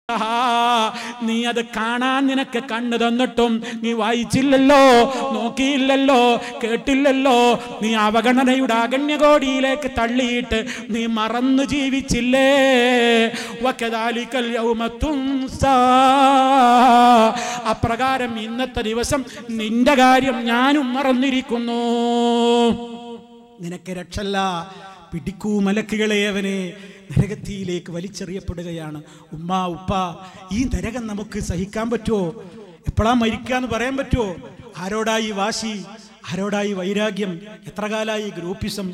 നീ അത് കാണാൻ നിനക്ക് കണ്ണു തന്നിട്ടും നീ വായിച്ചില്ലല്ലോ നോക്കിയില്ലല്ലോ കേട്ടില്ലല്ലോ നീ അവഗണനയുടെ അഗണ്യകോടിയിലേക്ക് തള്ളിയിട്ട് നീ മറന്നു ജീവിച്ചില്ലേ വക്കദാലിക്കൽ യൗമ തുൻസാ. അപ്രകാരം ഇന്നത്തെ ദിവസം നിന്റെ കാര്യം ഞാനും മറന്നിരിക്കുന്നു നിനക്ക് രക്ഷല്ല പിടിക്കൂ മലക്കുകളെ അവനെ നരകത്തിയിലേക്ക് വലിച്ചെറിയപ്പെടുകയാണ് ഉമ്മ ഉപ്പ ഈ നരകം നമുക്ക് സഹിക്കാൻ പറ്റുമോ എപ്പോഴാ മരിക്കാന്ന് പറയാൻ പറ്റുമോ ആരോടായി വാശി ആരോടായി വൈരാഗ്യം എത്ര കാലായി ഗ്രൂപ്പിസം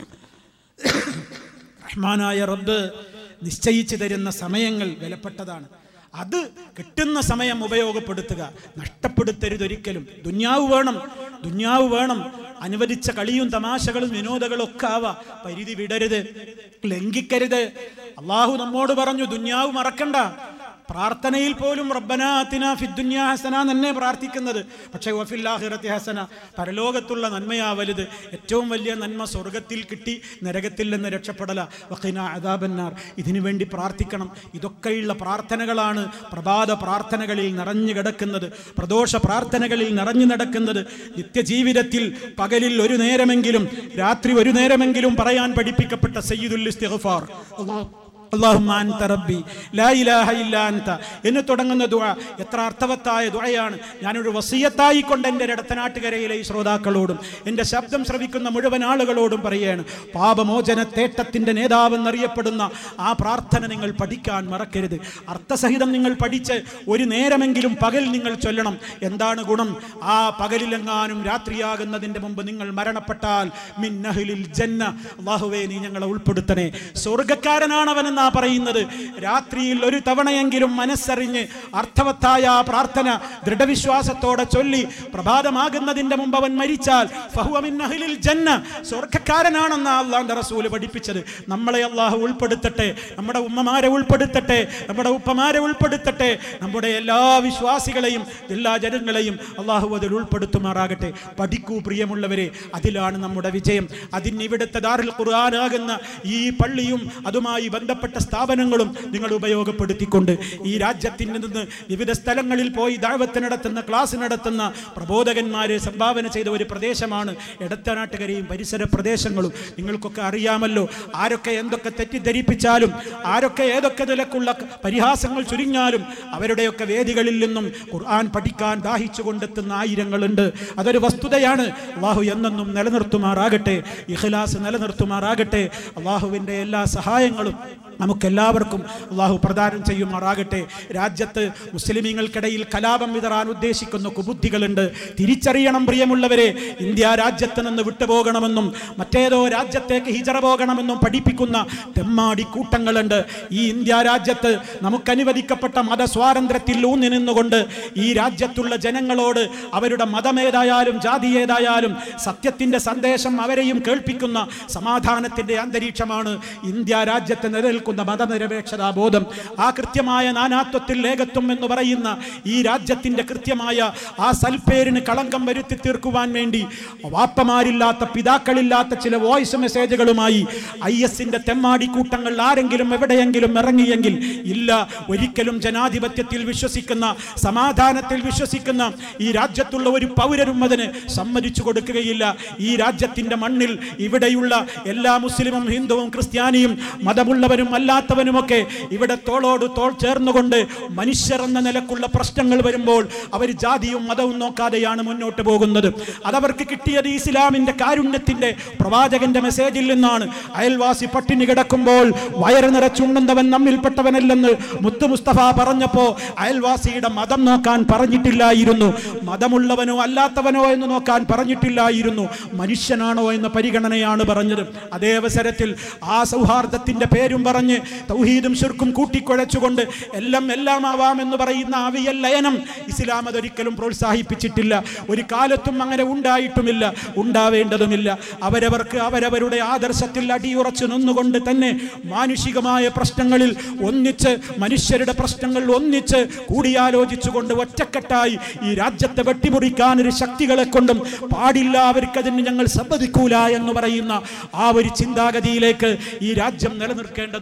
റഹ്മാനായ റബ്ബ് നിശ്ചയിച്ചു തരുന്ന സമയങ്ങൾ വിലപ്പെട്ടതാണ് അത് കിട്ടുന്ന സമയം ഉപയോഗപ്പെടുത്തുക നഷ്ടപ്പെടുത്തരുതൊരിക്കലും ദുന്യാവ് വേണം ദുന്യാവ് വേണം അനുവദിച്ച കളിയും തമാശകളും വിനോദങ്ങളും ഒക്കെ ആവാ പരിധി വിടരുത് ലംഘിക്കരുത് അള്ളാഹു നമ്മോട് പറഞ്ഞു ദുന്യാവ് മറക്കണ്ട പ്രാർത്ഥനയിൽ പോലും റബ്ബന അത്തിന ഫിദ്ദുന്യ ഹസന തന്നെ പ്രാർത്ഥിക്കുന്നത് പക്ഷേ വഫില്ലാഹിറത്തി ഹസന പരലോകത്തുള്ള നന്മയാ വലുത് ഏറ്റവും വലിയ നന്മ സ്വർഗത്തിൽ കിട്ടി നരകത്തിൽ നിന്ന് രക്ഷപ്പെടല വഖിന അദാബന്നാർ ഇതിനു വേണ്ടി പ്രാർത്ഥിക്കണം ഇതൊക്കെയുള്ള പ്രാർത്ഥനകളാണ് പ്രഭാത പ്രാർത്ഥനകളിൽ നിറഞ്ഞു കിടക്കുന്നത് പ്രദോഷ പ്രാർത്ഥനകളിൽ നിറഞ്ഞു നടക്കുന്നത് നിത്യജീവിതത്തിൽ പകലിൽ ഒരു നേരമെങ്കിലും രാത്രി ഒരു നേരമെങ്കിലും പറയാൻ പഠിപ്പിക്കപ്പെട്ട സയ്യിദുൽ ഇസ്തിഗ്ഫാർ അല്ലാഹ് അല്ലാഹുമ്മ അൻത റബ്ബി ലാ ഇലാഹ ഇല്ലാ അൻത എന്ന് തുടങ്ങുന്ന ദുആ എത്ര അർത്ഥവത്തായ ദുആയാണ് ഞാനൊരു വസിയത്തായി കൊണ്ട് എൻ്റെ ഇടത്തനാട്ടുകരയിലെ ഈ ശ്രോതാക്കളോടും എൻ്റെ ശബ്ദം ശ്രവിക്കുന്ന മുഴുവൻ ആളുകളോടും പറയുകയാണ് പാപമോചന തേട്ടത്തിൻ്റെ നേതാവെന്നറിയപ്പെടുന്ന ആ പ്രാർത്ഥന നിങ്ങൾ പഠിക്കാൻ മറക്കരുത് അർത്ഥസഹിതം നിങ്ങൾ പഠിച്ച് ഒരു നേരമെങ്കിലും പകൽ നിങ്ങൾ ചൊല്ലണം എന്താണ് ഗുണം ആ പകലിലെങ്ങാനും രാത്രിയാകുന്നതിൻ്റെ മുമ്പ് നിങ്ങൾ മരണപ്പെട്ടാൽ മിന്നഹിലിൽ ജന്ന അള്ളാഹുവേ നീ ഞങ്ങളെ ഉൾപ്പെടുത്തണേ സ്വർഗക്കാരനാണ് അവനെന്നാ പറയുന്നത് രാത്രിയിൽ ഒരു തവണയെങ്കിലും മനസ്സറിഞ്ഞ് അർത്ഥവത്തായ ആ പ്രാർത്ഥന ദൃഢവിശ്വാസത്തോടെ ചൊല്ലി പ്രഭാതമാകുന്നതിന്റെ മുമ്പ് അവൻ മരിച്ചാൽ ഫഹുവ മിൻ അഹ്ലിൽ ജന്ന സ്വർഗക്കാരനാണെന്ന് അള്ളാന്റെ റസൂല് പഠിപ്പിച്ചത് നമ്മളെ അള്ളാഹു ഉൾപ്പെടുത്തട്ടെ നമ്മുടെ ഉമ്മമാരെ ഉൾപ്പെടുത്തട്ടെ നമ്മുടെ ഉപ്പമാരെ ഉൾപ്പെടുത്തട്ടെ നമ്മുടെ എല്ലാ വിശ്വാസികളെയും എല്ലാ ജനങ്ങളെയും അള്ളാഹു അതിൽ ഉൾപ്പെടുത്തുമാറാകട്ടെ പഠിക്കൂ പ്രിയമുള്ളവരെ അതിലാണ് നമ്മുടെ വിജയം അതിന് ഇവിടുത്തെ ദാറുൽ ഖുർആനാകുന്ന ഈ പള്ളിയും അതുമായി ബന്ധപ്പെട്ട സ്ഥാപനങ്ങളും നിങ്ങൾ ഉപയോഗപ്പെടുത്തിക്കൊണ്ട് ഈ രാജ്യത്തിൽ നിന്ന് വിവിധ സ്ഥലങ്ങളിൽ പോയി ദാഴ്വത്ത് നടത്തുന്ന ക്ലാസ് നടത്തുന്ന പ്രബോധകന്മാരെ സംഭാവന ചെയ്ത ഒരു പ്രദേശമാണ് എടത്തനാട്ടുകരയും പരിസര പ്രദേശങ്ങളും നിങ്ങൾക്കൊക്കെ അറിയാമല്ലോ ആരൊക്കെ എന്തൊക്കെ തെറ്റിദ്ധരിപ്പിച്ചാലും ആരൊക്കെ ഏതൊക്കെ നിലക്കുള്ള പരിഹാസങ്ങൾ ചുരുങ്ങിയാലും അവരുടെയൊക്കെ വേദികളിൽ നിന്നും ഖുർആൻ പഠിക്കാൻ ദാഹിച്ചു കൊണ്ടെത്തുന്ന ആയിരങ്ങളുണ്ട് അതൊരു വസ്തുതയാണ് അള്ളാഹു എന്നെന്നും നിലനിർത്തുമാറാകട്ടെ ഇഖ്ലാസ് നിലനിർത്തുമാറാകട്ടെ അള്ളാഹുവിൻ്റെ എല്ലാ സഹായങ്ങളും നമുക്കെല്ലാവർക്കും അള്ളാഹു പ്രദാനം ചെയ്യുമാറാകട്ടെ രാജ്യത്ത് മുസ്ലിമീങ്ങൾക്കിടയിൽ കലാപം വിതറാൻ ഉദ്ദേശിക്കുന്ന കുബുദ്ധികളുണ്ട് തിരിച്ചറിയണം പ്രിയമുള്ളവരെ ഇന്ത്യ രാജ്യത്ത് നിന്ന് വിട്ടുപോകണമെന്നും മറ്റേതോ രാജ്യത്തേക്ക് ഹിജറ പോകണമെന്നും പഠിപ്പിക്കുന്ന തെമ്മാടി കൂട്ടങ്ങളുണ്ട് ഈ ഇന്ത്യ രാജ്യത്ത് നമുക്ക് അനുവദിക്കപ്പെട്ട മതസ്വാതന്ത്ര്യത്തിൽ ഊന്നി നിന്നുകൊണ്ട് ഈ രാജ്യത്തുള്ള ജനങ്ങളോട് അവരുടെ മതമേതായാലും ജാതി ഏതായാലും സത്യത്തിന്റെ സന്ദേശം അവരെയും കേൾപ്പിക്കുന്ന സമാധാനത്തിന്റെ അന്തരീക്ഷമാണ് ഇന്ത്യ രാജ്യത്ത് നിലനിൽക്കുന്ന മതനിരപേക്ഷതാ ബോധം ആ കൃത്യമായ നാനാത്വത്തിൽ ഏകത്വം എന്ന് പറയുന്ന ഈ രാജ്യത്തിന്റെ കൃത്യമായ ആ സൽപ്പേരിന് കളങ്കം വരുത്തി തീർക്കുവാൻ വേണ്ടി വാപ്പമാരില്ലാത്ത പിതാക്കളില്ലാത്ത ചില വോയിസ് മെസ്സേജുകളുമായി ഐ എസിന്റെ തെമ്മാടി കൂട്ടങ്ങൾ ആരെങ്കിലും എവിടെയെങ്കിലും ഇറങ്ങിയെങ്കിൽ ഇല്ല ഒരിക്കലും ജനാധിപത്യത്തിൽ വിശ്വസിക്കുന്ന സമാധാനത്തിൽ വിശ്വസിക്കുന്ന ഈ രാജ്യത്തുള്ള ഒരു പൗരരും അതിന് സമ്മതിച്ചു കൊടുക്കുകയില്ല ഈ രാജ്യത്തിന്റെ മണ്ണിൽ ഇവിടെയുള്ള എല്ലാ മുസ്ലിമും ഹിന്ദുവും ക്രിസ്ത്യാനിയും മതമുള്ളവരും അല്ലാത്തവനുമൊക്കെ ഇവിടെ തോളോട് തോൾ ചേർന്നുകൊണ്ട് മനുഷ്യർ എന്ന നിലക്കുള്ള പ്രശ്നങ്ങൾ വരുമ്പോൾ അവർ ജാതിയും മതവും നോക്കാതെയാണ് മുന്നോട്ട് പോകുന്നത് അതവർക്ക് കിട്ടിയത് ഇസ്ലാമിന്റെ കാരുണ്യത്തിന്റെ പ്രവാചകന്റെ മെസ്സേജിൽ നിന്നാണ് അയൽവാസി പട്ടിണി കിടക്കുമ്പോൾ വയറ് നിറച്ചുണ്ണുന്നവൻ നമ്മിൽപ്പെട്ടവനല്ലെന്ന് മുത്തു മുസ്തഫ പറഞ്ഞപ്പോ അയൽവാസിയുടെ മതം നോക്കാൻ പറഞ്ഞിട്ടില്ലായിരുന്നു മതമുള്ളവനോ അല്ലാത്തവനോ എന്ന് നോക്കാൻ പറഞ്ഞിട്ടില്ലായിരുന്നു മനുഷ്യനാണോ എന്ന പരിഗണനയാണ് പറഞ്ഞത് അതേ അവസരത്തിൽ ആ സൗഹാർദ്ദത്തിന്റെ പേരും പറഞ്ഞ് തൗഹീദും ശിർക്കും കൂട്ടിക്കുഴച്ചുകൊണ്ട് എല്ലാം എല്ലാം ആവാമെന്ന് പറയുന്ന അവിയൽ ലയനം ഇസ്ലാം അതൊരിക്കലും പ്രോത്സാഹിപ്പിച്ചിട്ടില്ല ഒരു കാലത്തും അങ്ങനെ ഉണ്ടായിട്ടുമില്ല ഉണ്ടാവേണ്ടതുമില്ല അവരവർക്ക് അവരവരുടെ ആദർശത്തിൽ അടിയുറച്ചു നിന്നുകൊണ്ട് തന്നെ മാനുഷികമായ പ്രശ്നങ്ങളിൽ ഒന്നിച്ച് മനുഷ്യരുടെ പ്രശ്നങ്ങൾ ഒന്നിച്ച് കൂടിയാലോചിച്ചുകൊണ്ട് ഒറ്റക്കെട്ടായി ഈ രാജ്യത്തെ വെട്ടിമുറിക്കാൻ ഒരു ശക്തികളെ കൊണ്ടും പാടില്ല അവർക്കതിന് ഞങ്ങൾ സമ്മതിക്കൂല എന്ന് പറയുന്ന ആ ഒരു ചിന്താഗതിയിലേക്ക് ഈ രാജ്യം നിലനിൽക്കേണ്ടതുണ്ട്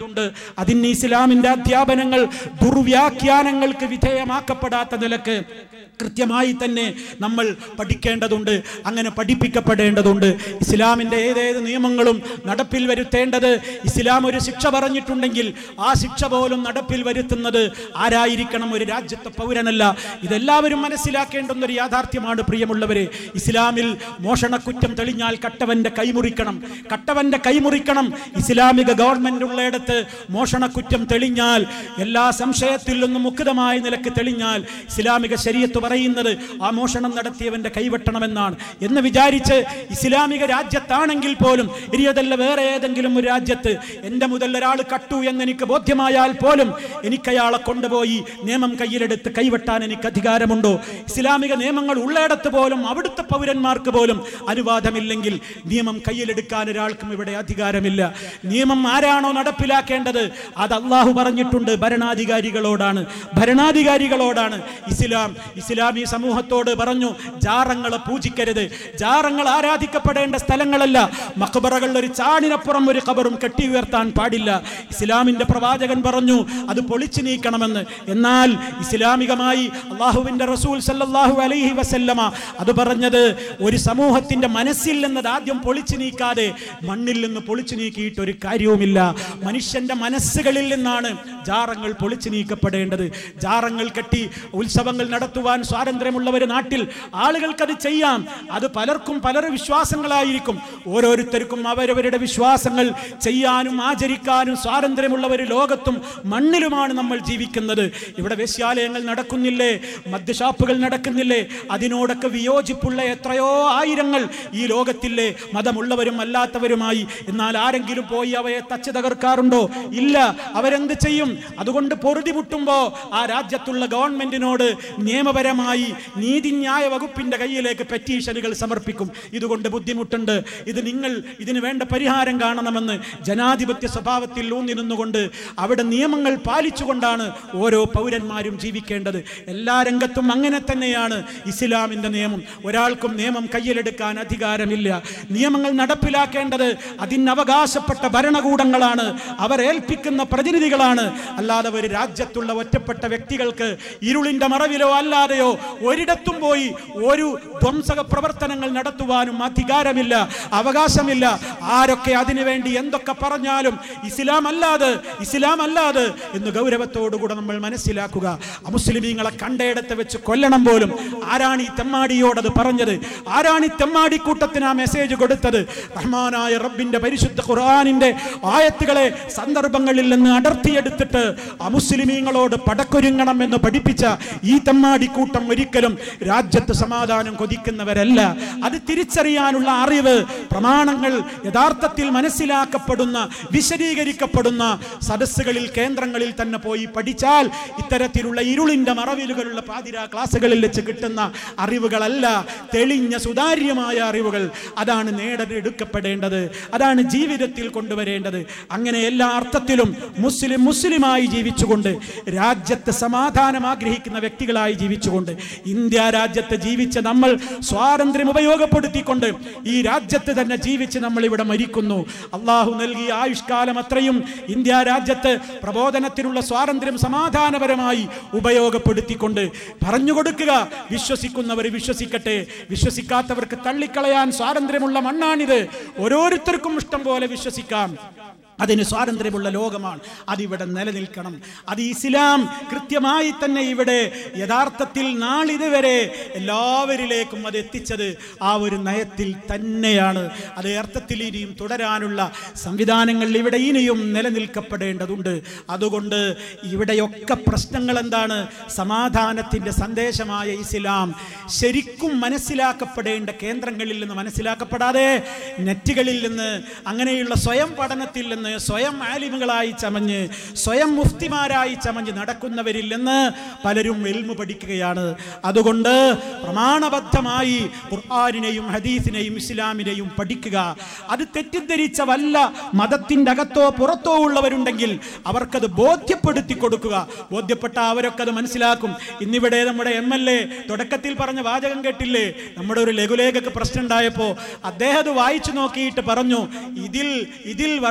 പഠിപ്പിക്കേണ്ടതുണ്ട് അതിന് ഇസ്ലാമിന്റെ അധ്യാപനങ്ങൾ ദുർവ്യാഖ്യാനങ്ങൾക്ക് വിധേയമാക്കപ്പെടാത്ത നിലക്ക് കൃത്യമായി തന്നെ നമ്മൾ പഠിക്കേണ്ടതുണ്ട് അങ്ങനെ പഠിപ്പിക്കപ്പെടേണ്ടതുണ്ട് ഇസ്ലാമിന്റെ ഏതേത് നിയമങ്ങളും നടപ്പിൽ വരുത്തേണ്ടത് ഇസ്ലാം ഒരു ശിക്ഷ പറഞ്ഞിട്ടുണ്ടെങ്കിൽ ആ ശിക്ഷ പോലും നടപ്പിൽ വരുത്തുന്നത് ആരായിരിക്കണം ഒരു രാജ്യത്തെ പൗരനല്ല ഇതെല്ലാവരും മനസ്സിലാക്കേണ്ടുന്ന ഒരു യാഥാർത്ഥ്യമാണ് പ്രിയമുള്ളവരെ ഇസ്ലാമിൽ മോഷണക്കുറ്റം തെളിഞ്ഞാൽ കട്ടവന്റെ കൈമുറിക്കണം കട്ടവന്റെ കൈമുറിക്കണം ഇസ്ലാമിക ഗവൺമെന്റ് ഉള്ളയിടത്ത് മോഷണക്കുറ്റം തെളിഞ്ഞാൽ എല്ലാ സംശയത്തിൽ നിന്നും മുക്തമായ നിലക്ക് തെളിഞ്ഞാൽ ഇസ്ലാമിക ശരീരത്ത് പറയുന്നത് ആ മോഷണം നടത്തിയവന്റെ കൈവെട്ടണമെന്നാണ് എന്ന് വിചാരിച്ച് ഇസ്ലാമിക രാജ്യത്താണെങ്കിൽ പോലും ഇനി അതല്ല വേറെ ഏതെങ്കിലും ഒരു രാജ്യത്ത് എൻ്റെ മുതൽ ഒരാൾ കട്ടു എന്ന് എനിക്ക് ബോധ്യമായാൽ പോലും എനിക്ക് അയാളെ കൊണ്ടുപോയി നിയമം കയ്യിലെടുത്ത് കൈവെട്ടാൻ എനിക്ക് അധികാരമുണ്ടോ ഇസ്ലാമിക നിയമങ്ങൾ ഉള്ളയിടത്ത് പോലും അവിടുത്തെ പൗരന്മാർക്ക് പോലും അനുവാദമില്ലെങ്കിൽ നിയമം കയ്യിലെടുക്കാൻ ഒരാൾക്കും ഇവിടെ അധികാരമില്ല നിയമം ആരാണോ നടപ്പിലാക്കേണ്ടത് അത് അള്ളാഹു പറഞ്ഞിട്ടുണ്ട് ഭരണാധികാരികളോടാണ് ഭരണാധികാരികളോടാണ് ഇസ്ലാം ഇസ്ലാമി സമൂഹത്തോട് പറഞ്ഞു ജാറങ്ങളെ പൂജിക്കരുത് ജാറങ്ങൾ ആരാധിക്കപ്പെടേണ്ട സ്ഥലങ്ങളല്ല മക്ബറകളിൽ ഒരു ചാണിനപ്പുറം ഒരു ഖബറും കെട്ടി ഉയർത്താൻ പാടില്ല ഇസ്ലാമിന്റെ പ്രവാചകൻ പറഞ്ഞു അത് പൊളിച്ചു നീക്കണമെന്ന് എന്നാൽ ഇസ്ലാമികമായി അള്ളാഹുവിന്റെ റസൂൽ സല്ലല്ലാഹു അലൈഹി വസല്ലമ അത് പറഞ്ഞത് ഒരു സമൂഹത്തിന്റെ മനസ്സിൽ നിന്നത് ആദ്യം പൊളിച്ചു നീക്കാതെ മണ്ണിൽ നിന്ന് പൊളിച്ചു നീക്കിയിട്ട് ഒരു കാര്യവുമില്ല മനുഷ്യന്റെ മനസ്സുകളിൽ നിന്നാണ് ജാറങ്ങൾ പൊളിച്ചു നീക്കപ്പെടേണ്ടത് ജാറങ്ങൾ കെട്ടി ഉത്സവങ്ങൾ നടത്തുവാൻ സ്വാതന്ത്ര്യമുള്ള ഒരു നാട്ടിൽ ആളുകൾക്കത് ചെയ്യാം അത് പലർക്കും പലർ വിശ്വാസങ്ങളായിരിക്കും ഓരോരുത്തർക്കും അവരവരുടെ വിശ്വാസങ്ങൾ ചെയ്യാനും ആചരിക്കാനും സ്വാതന്ത്ര്യമുള്ള ഒരു ലോകത്തും മണ്ണിലുമാണ് നമ്മൾ ജീവിക്കുന്നത് ഇവിടെ വേശ്യാലയങ്ങൾ നടക്കുന്നില്ലേ മദ്യഷാപ്പുകൾ നടക്കുന്നില്ലേ അതിനോടൊക്കെ വിയോജിപ്പുള്ള എത്രയോ ആയിരങ്ങൾ ഈ ലോകത്തില്ലേ മതമുള്ളവരും അല്ലാത്തവരുമായി എന്നാൽ ആരെങ്കിലും പോയി അവയെ തച്ച് തകർക്കാറുണ്ടോ ഇല്ല അവരെന്ത് ചെയ്യും അതുകൊണ്ട് പൊറുതി മുട്ടുമ്പോ ആ രാജ്യത്തുള്ള ഗവൺമെന്റിനോട് നിയമപരമായി നീതിന്യായ വകുപ്പിന്റെ കയ്യിലേക്ക് പെറ്റീഷനുകൾ സമർപ്പിക്കും ഇതുകൊണ്ട് ബുദ്ധിമുട്ടുണ്ട് ഇത് നിങ്ങൾ ഇതിന് വേണ്ട പരിഹാരം കാണണമെന്ന് ജനാധിപത്യ സ്വഭാവത്തിൽ ഊന്നി നിന്നുകൊണ്ട് അവിടെ നിയമങ്ങൾ പാലിച്ചുകൊണ്ടാണ് ഓരോ പൗരന്മാരും ജീവിക്കേണ്ടത് എല്ലാ രംഗത്തും അങ്ങനെ തന്നെയാണ് ഇസ്ലാമിന്റെ നിയമം ഒരാൾക്കും നിയമം കയ്യിലെടുക്കാൻ അധികാരമില്ല നിയമങ്ങൾ നടപ്പിലാക്കേണ്ടത് അതിനവകാശപ്പെട്ട ഭരണകൂടങ്ങളാണ് അവർ ഏൽപ്പിക്കുന്ന പ്രതിനിധികളാണ് അല്ലാതെ ഒരു രാജ്യത്തുള്ള ഒറ്റപ്പെട്ട വ്യക്തികൾക്ക് ഇരുളിന്റെ മറവിലോ അല്ലാതെയോ ഒരിടത്തും പോയി ഒരു ധ്വംസക പ്രവർത്തനങ്ങൾ നടത്തുവാനും അധികാരമില്ല അവകാശമില്ല ആരൊക്കെ അതിനുവേണ്ടി എന്തൊക്കെ പറഞ്ഞാലും ഇസ്ലാം അല്ലാതെ ഇസ്ലാം അല്ലാതെ എന്ന് ഗൗരവത്തോടുകൂടെ നമ്മൾ മനസ്സിലാക്കുക അമുസ്ലിമീങ്ങളെ കണ്ടയിടത്ത് വെച്ച് കൊല്ലണം പോലും ആരാണ് ഈ തെമ്മാടിയോടത് പറഞ്ഞത് ആരാണ് ഈ തെമ്മാടിക്കൂട്ടത്തിന് ആ മെസ്സേജ് കൊടുത്തത് റഹ്മാനായ റബ്ബിന്റെ പരിശുദ്ധ ഖുർആാനിന്റെ ആയത്തുകളെ സന്ദർഭങ്ങളിൽ നിന്ന് അടർത്തിയെടുത്തിട്ട് അമുസ്ലിമീങ്ങളോട് പടക്കൊരുങ്ങണം എന്ന് പഠിപ്പിച്ച ഈ തെമ്മാടിക്കൂട്ടം ഒരിക്കലും രാജ്യത്ത് സമാധാനം കൊതിക്കുന്നവരല്ല അത് തിരിച്ചറിയാനുള്ള അറിവ് പ്രമാണങ്ങൾ യഥാർത്ഥത്തിൽ മനസ്സിലാക്കപ്പെടുന്ന വിശദീകരിക്കപ്പെടുന്ന സദസ്സുകളിൽ കേന്ദ്രങ്ങളിൽ തന്നെ പോയി പഠിച്ചാൽ ഇത്തരത്തിലുള്ള ഇരുളിന്റെ മറവിലുകളുള്ള പാതിര ക്ലാസ്സുകളിൽ വെച്ച് കിട്ടുന്ന അറിവുകളല്ല തെളിഞ്ഞ സുതാര്യമായ അറിവുകൾ അതാണ് നേടെടുക്കപ്പെടേണ്ടത് അതാണ് ജീവിതത്തിൽ കൊണ്ടുവരേണ്ടത് അങ്ങനെ എല്ലാ അർത്ഥത്തിലും മുസ്ലിം മുസ്ലിമായി ജീവിച്ചുകൊണ്ട് രാജ്യത്ത് സമാധാനം ആഗ്രഹിക്കുന്ന വ്യക്തികളായി ജീവിച്ചുകൊണ്ട് ഇന്ത്യ രാജ്യത്ത് ജീവിച്ച നമ്മൾ സ്വാതന്ത്ര്യം ഉപയോഗപ്പെടുത്തിക്കൊണ്ട് ഈ രാജ്യത്ത് തന്നെ ജീവിച്ച് നമ്മൾ ഇവിടെ മരിക്കുന്നു അള്ളാഹു നൽകിയ ആയുഷ്കാലം അത്രയും ഇന്ത്യ രാജ്യത്ത് പ്രബോധനത്തിനുള്ള സ്വാതന്ത്ര്യം സമാധാനപരമായി ഉപയോഗപ്പെടുത്തിക്കൊണ്ട് പറഞ്ഞു കൊടുക്കുക വിശ്വസിക്കുന്നവർ വിശ്വസിക്കട്ടെ വിശ്വസിക്കാത്തവർക്ക് തള്ളിക്കളയാൻ സ്വാതന്ത്ര്യമുള്ള മണ്ണാണിത് ഓരോരുത്തർക്കും ഇഷ്ടം പോലെ വിശ്വസിക്കാം അതിന് സ്വാതന്ത്ര്യമുള്ള ലോകമാണ് അതിവിടെ നിലനിൽക്കണം അത് ഇസ്ലാം കൃത്യമായി തന്നെ ഇവിടെ യഥാർത്ഥത്തിൽ നാളിതുവരെ എല്ലാവരിലേക്കും അത് എത്തിച്ചത് ആ ഒരു നയത്തിൽ തന്നെയാണ് അത് അർത്ഥത്തിൽ ഇനിയും തുടരാനുള്ള സംവിധാനങ്ങൾ ഇവിടെ ഇനിയും നിലനിൽക്കപ്പെടേണ്ടതുണ്ട് അതുകൊണ്ട് ഇവിടെയൊക്കെ പ്രശ്നങ്ങൾ എന്താണ് സമാധാനത്തിൻ്റെ സന്ദേശമായ ഇസ്ലാം ശരിക്കും മനസ്സിലാക്കപ്പെടേണ്ട കേന്ദ്രങ്ങളിൽ നിന്ന് മനസ്സിലാക്കപ്പെടാതെ നെറ്റുകളിൽ നിന്ന് അങ്ങനെയുള്ള സ്വയം പഠനത്തിൽ നിന്ന് സ്വയം ആലിമുകളായി ചമഞ്ഞ് സ്വയം മുഫ്തിമാരായി ചമഞ്ഞ് നടക്കുന്നവരിൽ നിന്ന് പലരും എൽമു പഠിക്കുകയാണ് അതുകൊണ്ട് പ്രമാണബദ്ധമായി ഖുർആാനിനെയും ഹദീസിനെയും ഇസ്ലാമിനെയും പഠിക്കുക അത് തെറ്റിദ്ധരിച്ച വല്ല മതത്തിൻ്റെ അകത്തോ പുറത്തോ ഉള്ളവരുണ്ടെങ്കിൽ അവർക്കത് ബോധ്യപ്പെടുത്തി കൊടുക്കുക ബോധ്യപ്പെട്ട അവരൊക്കെ അത് മനസ്സിലാക്കും ഇന്നിവിടെ നമ്മുടെ എം എൽ എ തുടക്കത്തിൽ പറഞ്ഞ വാചകം കേട്ടില്ലേ നമ്മുടെ ഒരു ലഘുലേഖക്ക് പ്രശ്നം ഉണ്ടായപ്പോൾ അദ്ദേഹം അത് വായിച്ചു നോക്കിയിട്ട് പറഞ്ഞു ഇതിൽ ഇതിൽ വർഗീയത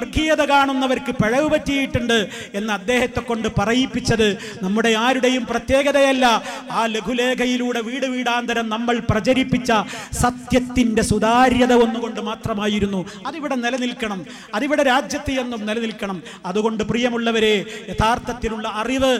കാണുന്നവർക്ക് പിഴവ് പറ്റിയിട്ടുണ്ട് എന്ന് അദ്ദേഹത്തെ കൊണ്ട് പറയിപ്പിച്ചത് നമ്മുടെ ആരുടെയും പ്രത്യേകതയല്ല ആ ലഘുലേഖയിലൂടെ വീട് വീടാന്തരം നമ്മൾ പ്രചരിപ്പിച്ച സത്യത്തിന്റെ സുതാര്യത ഒന്നുകൊണ്ട് മാത്രമായിരുന്നു അതിവിടെ നിലനിൽക്കണം അതിവിടെ രാജ്യത്ത് എന്നും നിലനിൽക്കണം അതുകൊണ്ട് പ്രിയമുള്ളവരെ യഥാർത്ഥത്തിലുള്ള അറിവ്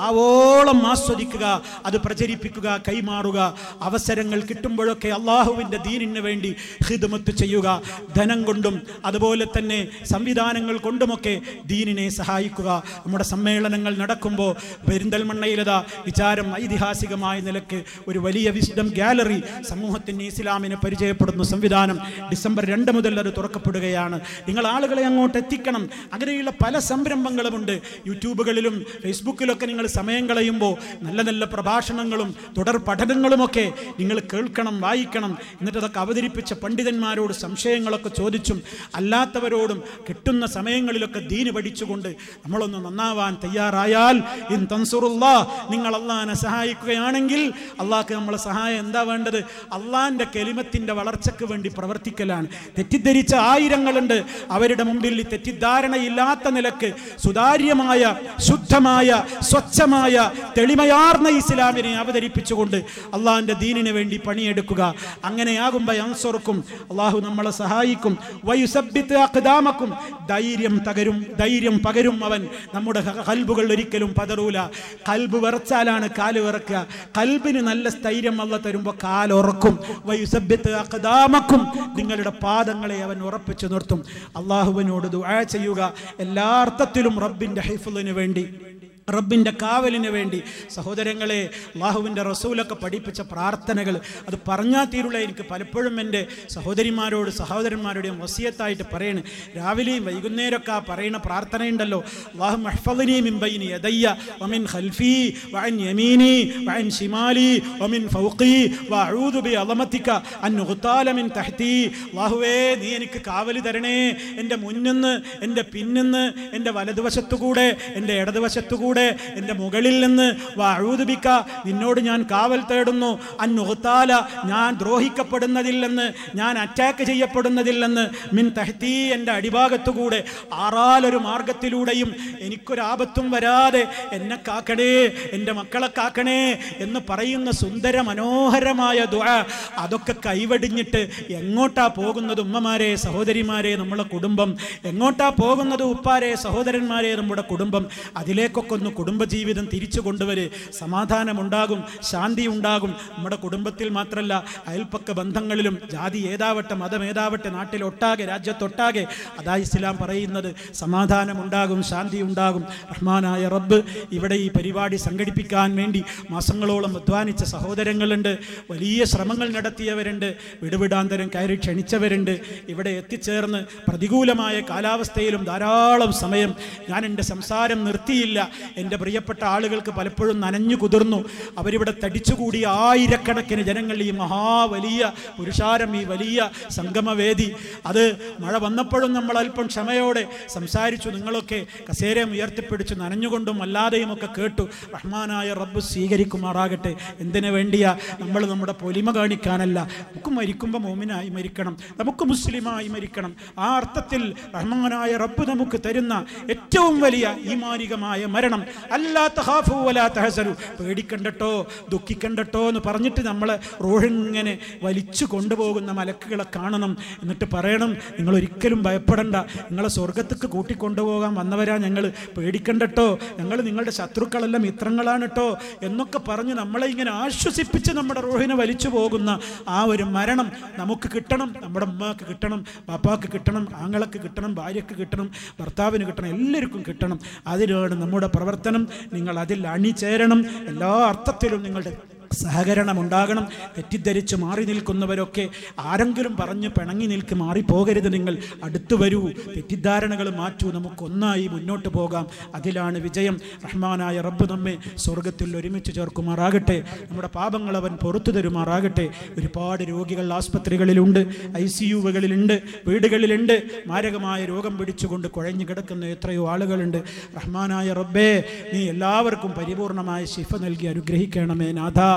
ആവോളം ആസ്വദിക്കുക അത് പ്രചരിപ്പിക്കുക കൈമാറുക അവസരങ്ങൾ കിട്ടുമ്പോഴൊക്കെ അള്ളാഹുവിൻ്റെ ദീനിന് വേണ്ടി ഹിദ്മത്ത് ചെയ്യുക ധനം കൊണ്ടും അതുപോലെ തന്നെ സംവിധാനങ്ങൾ കൊണ്ടുമൊക്കെ ദീനിനെ സഹായിക്കുക നമ്മുടെ സമ്മേളനങ്ങൾ നടക്കുമ്പോൾ പെരിന്തൽമണ്ണയിലത വിചാരം ഐതിഹാസികമായ നിലക്ക് ഒരു വലിയ വിസ്ഡം ഗാലറി സമൂഹത്തിന് ഇസ്ലാമിനെ പരിചയപ്പെടുന്ന സംവിധാനം ഡിസംബർ രണ്ട് മുതൽ അത് തുറക്കപ്പെടുകയാണ് നിങ്ങൾ ആളുകളെ അങ്ങോട്ട് എത്തിക്കണം അങ്ങനെയുള്ള പല സംരംഭങ്ങളുമുണ്ട് യൂട്യൂബുകളിലും ഫേസ്ബുക്കിലൊക്കെ നിങ്ങൾ സമയം കളയുമ്പോൾ നല്ല നല്ല പ്രഭാഷണങ്ങളും തുടർ പഠനങ്ങളുമൊക്കെ നിങ്ങൾ കേൾക്കണം വായിക്കണം എന്നിട്ട് അതൊക്കെ അവതരിപ്പിച്ച പണ്ഡിതന്മാരോട് സംശയങ്ങളൊക്കെ ചോദിച്ചും അല്ലാത്തവരോടും കിട്ടുന്ന സമയങ്ങളിലൊക്കെ ദീന് പഠിച്ചുകൊണ്ട് നമ്മളൊന്ന് നന്നാവാൻ തയ്യാറായാൽ ഇൻ തൻസുറുല്ലാ നിങ്ങൾ അള്ളാഹിനെ സഹായിക്കുകയാണെങ്കിൽ അള്ളാഹ്ക്ക് നമ്മളെ സഹായം എന്താ വേണ്ടത് അള്ളാഹിൻ്റെ കെലിമത്തിൻ്റെ വളർച്ചയ്ക്ക് വേണ്ടി പ്രവർത്തിക്കലാണ് തെറ്റിദ്ധരിച്ച ആയിരങ്ങളുണ്ട് അവരുടെ മുമ്പിൽ ഈ തെറ്റിദ്ധാരണയില്ലാത്ത നിലക്ക് സുതാര്യമായ ശുദ്ധമായ സ്വച്ഛമായ തെളിമയാർന്ന ഇസ്ലാമിനെ അവതരിപ്പിച്ചുകൊണ്ട് അള്ളാഹിൻ്റെ ദീനിന് വേണ്ടി പണിയെടുക്കുക അങ്ങനെയാകുമ്പോൾ അൻസർക്കും അള്ളാഹു നമ്മളെ സഹായിക്കും വയുസബ്ബിത്ത് അഖ്ദാമക്കും ധൈര്യം തകരും ധൈര്യം പകരും അവൻ നമ്മുടെ കൽബുകൾ ഒരിക്കലും പതറൂല കൽബ് വിറച്ചാലാണ് കാല് വിറക്കുക കൽബിന് നല്ല സ്ഥൈര്യം അല്ല തരുമ്പോൾ കാലുറക്കും വയുസബ്ബിത്ത് അഖ്ദാമക്കും നിങ്ങളുടെ പാദങ്ങളെ അവൻ ഉറപ്പിച്ചു നിർത്തും അള്ളാഹുവിനോട് ദുആ ചെയ്യുക എല്ലാ അർത്ഥത്തിലും റബ്ബിൻ്റെ ഹൈഫുലിന് വേണ്ടി റബ്ബിൻ്റെ കാവലിന് വേണ്ടി സഹോദരങ്ങളെ അള്ളാഹുവിൻ്റെ റസൂലൊക്കെ പഠിപ്പിച്ച പ്രാർത്ഥനകൾ അത് പറഞ്ഞാൽ തീരുള്ള എനിക്ക് പലപ്പോഴും എൻ്റെ സഹോദരിമാരോട് സഹോദരന്മാരുടെയും വസിയത്തായിട്ട് പറയണ് രാവിലെയും വൈകുന്നേരമൊക്കെ ആ പറയുന്ന പ്രാർത്ഥനയുണ്ടല്ലോ അള്ളാഹു മഹ്ഫലിനി മിംബൈനി യദയ്യ വമിൻ ഖൽഫി വഅൻ യമീനി വഅൻ ഷിമാലി വമിൻ ഫൗഖി വഅഊദു ബി അളമതിക അൻ ഉഗ്താല മിൻ തഹ്തി അള്ളാഹുവേ നീ എനിക്ക് കാവലി തരണേ എൻ്റെ മുന്നിന്ന് എൻ്റെ പിന്നിന്ന് എൻ്റെ വലതുവശത്തുകൂടെ എൻ്റെ ഇടതുവശത്തുകൂടെ എൻ്റെ മുകളിൽ നിന്ന് വഅഊദുബിക നിന്നോട് ഞാൻ കാവൽ തേടുന്നു അന്നുഹത്താല ഞാൻ ദ്രോഹിക്കപ്പെടുന്നതില്ലെന്ന് ഞാൻ അറ്റാക്ക് ചെയ്യപ്പെടുന്നതില്ലെന്ന് മിൻ തഹ്തി എൻ്റെ അടിഭാഗത്തുകൂടെ ആറാലൊരു മാർഗത്തിലൂടെയും എനിക്കൊരാപത്തും വരാതെ എന്നെ കാക്കണേ എൻ്റെ മക്കളെ കാക്കണേ എന്ന് പറയുന്ന സുന്ദര മനോഹരമായ ദുആ അതൊക്കെ കൈവടിഞ്ഞിട്ട് എങ്ങോട്ടാ പോകുന്നത് ഉമ്മമാരെ സഹോദരിമാരെ നമ്മളെ കുടുംബം എങ്ങോട്ടാ പോകുന്നത് ഉപ്പാരെ സഹോദരന്മാരെ നമ്മുടെ കുടുംബം അതിലേക്കൊക്കെ ഒന്ന് കുടുംബജീവിതം തിരിച്ചു കൊണ്ടുവര് സമാധാനമുണ്ടാകും ശാന്തി ഉണ്ടാകും നമ്മുടെ കുടുംബത്തിൽ മാത്രമല്ല അയൽപ്പക്ക ബന്ധങ്ങളിലും ജാതി ഏതാവട്ടെ മതം ഏതാവട്ടെ നാട്ടിലൊട്ടാകെ രാജ്യത്തൊട്ടാകെ അതാ ഇസ്ലാം പറയുന്നത് സമാധാനമുണ്ടാകും ശാന്തി ഉണ്ടാകും റഹ്മാനായ റബ്ബ് ഇവിടെ ഈ പരിപാടി സംഘടിപ്പിക്കാൻ വേണ്ടി മാസങ്ങളോളം അധ്വാനിച്ച സഹോദരങ്ങളുണ്ട് വലിയ ശ്രമങ്ങൾ നടത്തിയവരുണ്ട് വിടുവിടാന്തരം കയറി ക്ഷണിച്ചവരുണ്ട് ഇവിടെ എത്തിച്ചേർന്ന് പ്രതികൂലമായ കാലാവസ്ഥയിലും ധാരാളം സമയം ഞാൻ എൻ്റെ സംസാരം നിർത്തിയില്ല എൻ്റെ പ്രിയപ്പെട്ട ആളുകൾക്ക് പലപ്പോഴും നനഞ്ഞു കുതിർന്നു അവരിവിടെ തടിച്ചുകൂടി ആയിരക്കണക്കിന് ജനങ്ങൾ ഈ മഹാവലിയ പുരുഷാരം ഈ വലിയ സംഗമവേദി അത് മഴ വന്നപ്പോഴും നമ്മൾ അല്പം ക്ഷമയോടെ സംസാരിച്ചു നിങ്ങളൊക്കെ കസേരം ഉയർത്തിപ്പിടിച്ചു നനഞ്ഞുകൊണ്ടും അല്ലാതെയും ഒക്കെ കേട്ടു റഹ്മാനായ റബ്ബ് സ്വീകരിക്കുമാറാകട്ടെ എന്തിനു വേണ്ടിയാ നമ്മൾ നമ്മുടെ പൊലിമ കാണിക്കാനല്ല നമുക്ക് മരിക്കുമ്പോൾ മോമിനായി മരിക്കണം നമുക്ക് മുസ്ലിമായി മരിക്കണം ആ അർത്ഥത്തിൽ റഹ്മാനായ റബ്ബ് നമുക്ക് തരുന്ന ഏറ്റവും വലിയ ഈമാനികമായ മരണം അല്ലാത്ത ഹാഫു വലാത്ത ഹസരു പേടിക്കണ്ടട്ടോ ദുഃഖിക്കണ്ടട്ടോ എന്ന് പറഞ്ഞിട്ട് നമ്മളെ റോഹിങ്ങനെ വലിച്ചു കൊണ്ടുപോകുന്ന മലക്കുകളെ കാണണം എന്നിട്ട് പറയണം നിങ്ങൾ ഒരിക്കലും ഭയപ്പെടണ്ട നിങ്ങളെ സ്വർഗത്തേക്ക് കൂട്ടിക്കൊണ്ടുപോകാൻ വന്നവരാ ഞങ്ങൾ പേടിക്കണ്ടട്ടോ ഞങ്ങൾ നിങ്ങളുടെ ശത്രുക്കളെല്ലാം മിത്രങ്ങളാണ് കേട്ടോ എന്നൊക്കെ പറഞ്ഞ് നമ്മളെ ഇങ്ങനെ ആശ്വസിപ്പിച്ച് നമ്മുടെ റോഹിനെ വലിച്ചു പോകുന്ന ആ ഒരു മരണം നമുക്ക് കിട്ടണം നമ്മുടെ ഉമ്മാക്ക് കിട്ടണം പാപ്പാക്ക് കിട്ടണം ആങ്ങളക്ക് കിട്ടണം ഭാര്യക്ക് കിട്ടണം ഭർത്താവിന് കിട്ടണം എല്ലാവർക്കും കിട്ടണം അതിനാണ് നമ്മുടെ പ്രവർത്തനം നിങ്ങൾ അതിൽ അണിചേരണം എല്ലാ അർത്ഥത്തിലും നിങ്ങളുടെ സഹകരണം ഉണ്ടാകണം തെറ്റിദ്ധരിച്ച് മാറി നിൽക്കുന്നവരൊക്കെ ആരെങ്കിലും പറഞ്ഞ് പിണങ്ങി നിൽക്ക് മാറിപ്പോകരുത് നിങ്ങൾ അടുത്തു വരൂ തെറ്റിദ്ധാരണകൾ മാറ്റൂ നമുക്കൊന്നായി മുന്നോട്ട് പോകാം അതിലാണ് വിജയം റഹ്മാനായ റബ്ബ് നമ്മെ സ്വർഗത്തിൽ ഒരുമിച്ച് ചേർക്കുമാറാകട്ടെ നമ്മുടെ പാപങ്ങൾ അവൻ പുറത്തു തരുമാറാകട്ടെ ഒരുപാട് രോഗികൾ ആസ്പത്രികളിലുണ്ട് ഐ സി യുകളിലുണ്ട് വീടുകളിലുണ്ട് മാരകമായ രോഗം പിടിച്ചുകൊണ്ട് കുഴഞ്ഞു കിടക്കുന്ന എത്രയോ ആളുകളുണ്ട് റഹ്മാനായ റബ്ബേ നീ എല്ലാവർക്കും പരിപൂർണമായ ശിഫ നൽകി അനുഗ്രഹിക്കണമേ നാഥ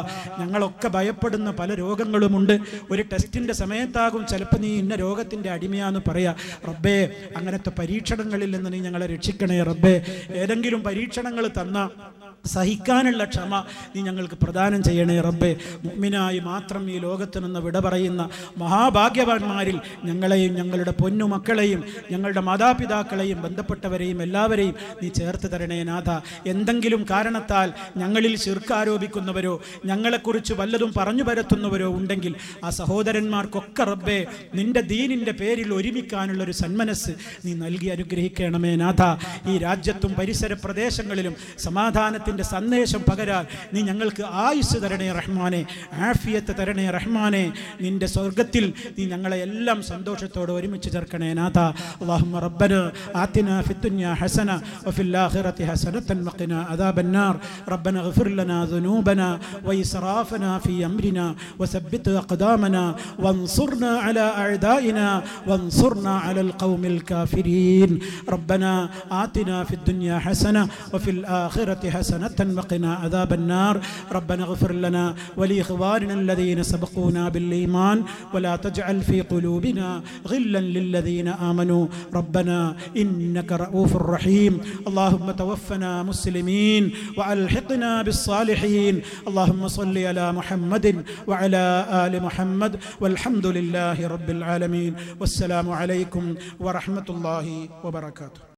ഞങ്ങളൊക്കെ ഭയപ്പെടുന്ന പല രോഗങ്ങളുമുണ്ട് ഒരു ടെസ്റ്റിൻ്റെ സമയത്താകും ചിലപ്പോൾ നീ ഇന്ന രോഗത്തിൻ്റെ അടിമയാന്ന് പറയാ റബ്ബേ അങ്ങനത്തെ പരീക്ഷണങ്ങളിൽ നിന്ന് നീ ഞങ്ങളെ രക്ഷിക്കണേ റബ്ബേ ഏതെങ്കിലും പരീക്ഷണങ്ങൾ തന്ന സഹിക്കാനുള്ള ക്ഷമ നീ ഞങ്ങൾക്ക് പ്രദാനം ചെയ്യണേ റബ്ബേ മുഅ്മിനായി മാത്രം ഈ ലോകത്ത് നിന്ന് വിട പറയുന്ന മഹാഭാഗ്യവാന്മാരിൽ ഞങ്ങളെയും ഞങ്ങളുടെ പൊന്നു മക്കളെയും ഞങ്ങളുടെ മാതാപിതാക്കളെയും ബന്ധപ്പെട്ടവരെയും എല്ലാവരെയും നീ ചേർത്ത് തരണേ നാഥ എന്തെങ്കിലും കാരണത്താൽ ഞങ്ങളിൽ ശിർക്ക് ആരോപിക്കുന്നവരോ ഞങ്ങളെക്കുറിച്ച് വല്ലതും പറഞ്ഞു പരത്തുന്നവരോ ഉണ്ടെങ്കിൽ ആ സഹോദരന്മാർക്കൊക്കെ റബ്ബേ നിന്റെ ദീനിൻ്റെ പേരിൽ ഒരുമിക്കാനുള്ള ഒരു സന്മനസ് നീ നൽകി അനുഗ്രഹിക്കണമേ നാഥ ഈ രാജ്യത്തും പരിസര പ്രദേശങ്ങളിലും സമാധാനത്തിൻ്റെ സന്ദേശം പകരാൻ നീ ഞങ്ങൾക്ക് ആയുസ് തരണേ റഹ്മാനെ ആഫിയത്ത് തരണേ റഹ്മാനെ നിന്റെ സ്വർഗത്തിൽ നീ ഞങ്ങളെ എല്ലാം സന്തോഷത്തോടെ ഒരുമിച്ച് ചേർക്കണേ നാഥ اللهم ربنا آتنا في الدنيا حسنة وفي الآخرة حسنة وقنا عذاب النار ربنا اغفر لنا ذنوبنا وإسرافنا في أمرنا وثبت أقدامنا وانصرنا على أعدائنا وانصرنا على القوم الكافرين ربنا آتنا في الدنيا حسنة وفي الآخرة حسنة وقنا عذاب النار ربنا اغفر لنا ولإخواننا الذين سبقونا بالإيمان ولا تجعل في قلوبنا غلا للذين آمنوا ربنا إنك رؤوف رحيم اللهم توفنا مسلمين وألحقنا بالصالحين اللهم صل على محمد وعلى آل محمد والحمد لله رب العالمين والسلام عليكم ورحمة الله وبركاته